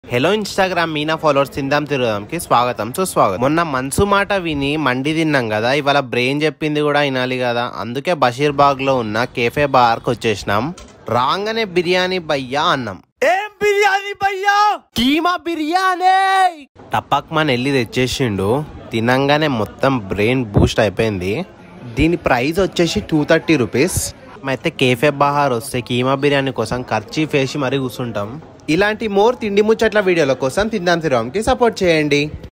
hello Instagram Meena followers తిందాం తిరుగుదాంకి స్వాగతం సుస్వాగతం మొన్న మనసు మాట విని మండి తిన్నాం కదా ఇవాళ బ్రెయిన్ చెప్పింది కూడా వినాలి కదా అందుకే బషీర్బాగ్ లో ఉన్న కేఫే బార్ కి వచ్చేసినాం రాగానే బిర్యానీ భయ్యా అన్నాం ఏం బిర్యానీ భయ్యా కీమా బిర్యానీ టపాక్ మన వెళ్ళి తెచ్చేసిండు తినంగానే మొత్తం బ్రెయిన్ బూస్ట్ అయిపోయింది దీని ప్రైస్ వచ్చేసి టూ థర్టీ రూపీస్ అయితే కేఫే బహార్ వస్తే కీమా బిర్యానీ కోసం ఖర్చు వేసి మరీ కూర్చుంటాం ఇలాంటి మోర్ తిండి ముచ్చట్ల వీడియోల కోసం తిందాం తిరగంకి సపోర్ట్ చేయండి